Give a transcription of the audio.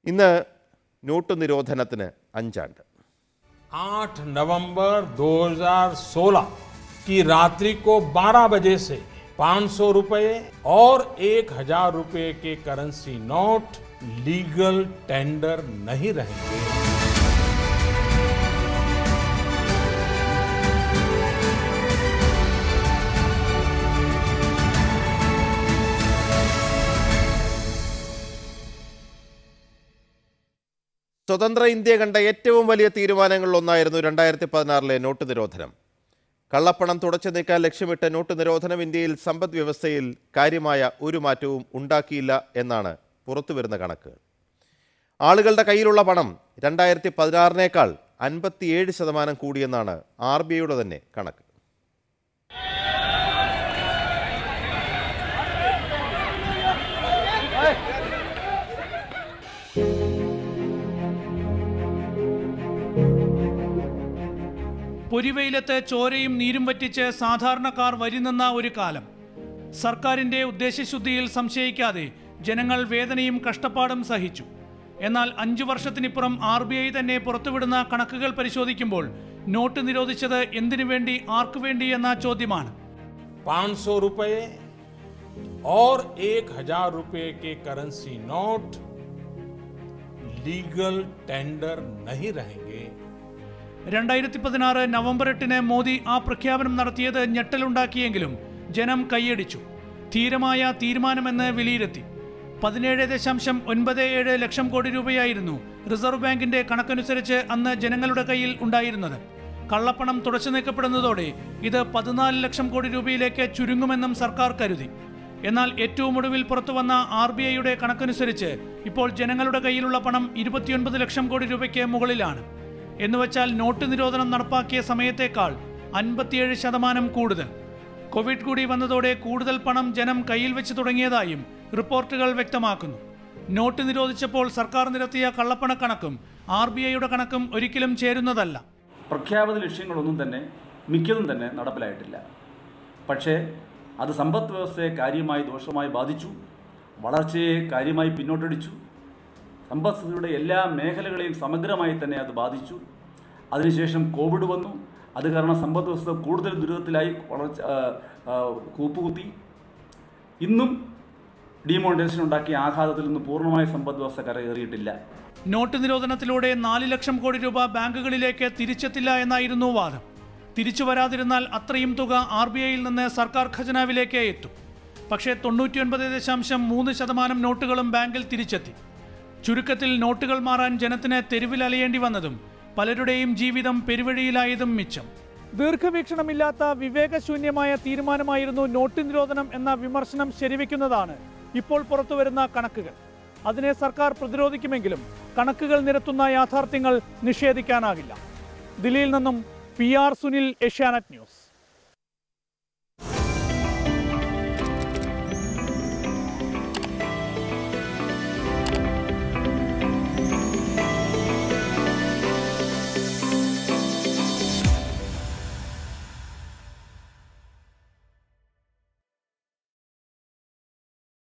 ഇന്ന് നോട്ട് നിരോധനത്തിന് അഞ്ചാണ്ട് 8 नवंबर 2016 की रात्रि को 12 बजे से 500 रुपए और 1000 रुपए के करेंसी नोट लीगल टेंडर नहीं रहेंगे സ്വതന്ത്ര ഇന്ത്യ കണ്ട ഏറ്റവും വലിയ തീരുമാനങ്ങളിലൊന്നായിരുന്നു രണ്ടായിരത്തി പതിനാറിലെ നോട്ട് നിരോധനം കള്ളപ്പണം തുടച്ചു നീക്കാൻ ലക്ഷ്യമിട്ട നോട്ട് നിരോധനം ഇന്ത്യയിൽ സമ്പദ് വ്യവസ്ഥയിൽ കാര്യമായ ഒരു മാറ്റവും ഉണ്ടാക്കിയില്ല എന്നാണ് പുറത്തുവരുന്ന കണക്ക് ആളുകളുടെ കയ്യിലുള്ള പണം രണ്ടായിരത്തി പതിനാറിനേക്കാൾ അൻപത്തിയേഴ് ശതമാനം കൂടിയെന്നാണ് ആർ ബി ഐയുടെ തന്നെ കണക്ക് പൊരിവെയിലത്ത് ചോരയും നീരും വറ്റിച്ച് സാധാരണക്കാർ വരിനിന്ന ഒരു കാലം സർക്കാരിന്റെ ഉദ്ദേശശുദ്ധിയിൽ സംശയിക്കാതെ ജനങ്ങൾ വേദനയും കഷ്ടപ്പാടും സഹിച്ചു എന്നാൽ അഞ്ചു വർഷത്തിനിപ്പുറം ആർ ബി ഐ തന്നെ പുറത്തുവിടുന്ന കണക്കുകൾ പരിശോധിക്കുമ്പോൾ നോട്ട് നിരോധിച്ചത് എന്തിനു വേണ്ടി ആർക്കു വേണ്ടി എന്ന ചോദ്യമാണ് 500 रुपए और 1000 रुपए के करेंसी नोट लीगल टेंडर नहीं रहेंगे രണ്ടായിരത്തി പതിനാറ് നവംബർ എട്ടിന് മോദി ആ പ്രഖ്യാപനം നടത്തിയത് ഞെട്ടലുണ്ടാക്കിയെങ്കിലും ജനം കൈയടിച്ചു ധീരമായ തീരുമാനമെന്ന് വിലയിരുത്തി പതിനേഴ് ദശാംശം ഒൻപത് ഏഴ് ലക്ഷം കോടി രൂപയായിരുന്നു റിസർവ് ബാങ്കിന്റെ കണക്കനുസരിച്ച് അന്ന് ജനങ്ങളുടെ കയ്യിൽ ഉണ്ടായിരുന്നത് കള്ളപ്പണം തുടച്ചു നീക്കപ്പെടുന്നതോടെ ഇത് പതിനാല് ലക്ഷം കോടി രൂപയിലേക്ക് ചുരുങ്ങുമെന്നും സർക്കാർ കരുതി എന്നാൽ ഏറ്റവും ഒടുവിൽ പുറത്തുവന്ന ആർ ബി ഐയുടെ കണക്കനുസരിച്ച് ഇപ്പോൾ ജനങ്ങളുടെ കയ്യിലുള്ള പണം ഇരുപത്തിയൊൻപത് ലക്ഷം കോടി രൂപയ്ക്ക് മുകളിലാണ് എന്നുവച്ചാൽ നോട്ട് നിരോധനം നടപ്പാക്കിയ സമയത്തേക്കാൾ അൻപത്തിയേഴ് ശതമാനം കൂടുതൽ കോവിഡ് കൂടി വന്നതോടെ കൂടുതൽ പണം ജനം കയ്യിൽ വെച്ച് തുടങ്ങിയതായും റിപ്പോർട്ടുകൾ വ്യക്തമാക്കുന്നു നോട്ട് നിരോധിച്ചപ്പോൾ സർക്കാർ നിരത്തിയ കള്ളപ്പണ കണക്കും ആർ ബി ഐയുടെ കണക്കും ഒരിക്കലും ചേരുന്നതല്ല പ്രഖ്യാപിത ലക്ഷ്യങ്ങളൊന്നും തന്നെ മിക്കതും തന്നെ നടപ്പിലായിട്ടില്ല പക്ഷേ അത് സമ്പദ് വ്യവസ്ഥയെ കാര്യമായി ദോഷമായി ബാധിച്ചു വളർച്ചയെ കാര്യമായി പിന്നോട്ടടിച്ചു സമ്പദ്സ്ഥിതിയുടെ എല്ലാ മേഖലകളെയും സമഗ്രമായി തന്നെ അത് ബാധിച്ചു അതിനുശേഷം കോവിഡ് വന്നു അത് കാരണം സമ്പദ് വ്യവസ്ഥ കൂടുതൽ ദുരിതത്തിലായി വളർച്ച ആ, ആ, കൂപ്പുകുത്തി ഇന്നും ഡിമോണിറ്റൈസേഷൻ ഉണ്ടാക്കിയ ആഘാതത്തിൽ നിന്ന് പൂർണ്ണമായി സമ്പദ് വ്യവസ്ഥ കരകയറിയിട്ടില്ല നോട്ട് നിരോധനത്തിലൂടെ നാല് ലക്ഷം കോടി രൂപ ബാങ്കുകളിലേക്ക് തിരിച്ചെത്തില്ല എന്നായിരുന്നു വാദം തിരിച്ചു വരാതിരുന്നാൽ അത്രയും തുക ആർ ബി ഐയിൽ നിന്ന് സർക്കാർ ഖജനാവിലേക്ക് എത്തും പക്ഷേ തൊണ്ണൂറ്റിയൊൻപത് ദശാംശം മൂന്ന് ശതമാനം നോട്ടുകളും ബാങ്കിൽ തിരിച്ചെത്തി ചുരുക്കത്തിൽ നോട്ടുകൾ മാറാൻ ജനത്തിന് തെരുവിൽ അലയേണ്ടി വന്നതും പലരുടെയും ജീവിതം പെരുവഴിയിലായതും മിച്ചം ദീർഘവീക്ഷണമില്ലാത്ത വിവേകശൂന്യമായ തീരുമാനമായിരുന്നു നോട്ട് നിരോധനം എന്ന വിമർശനം ശരിവെക്കുന്നതാണ് ഇപ്പോൾ പുറത്തുവരുന്ന കണക്കുകൾ അതിനെ സർക്കാർ പ്രതിരോധിക്കുമെങ്കിലും കണക്കുകൾ നിരത്തുന്ന യാഥാർത്ഥ്യങ്ങൾ നിഷേധിക്കാനാകില്ല ദില്ലിയിൽ നിന്നും P R Sunil Asianet news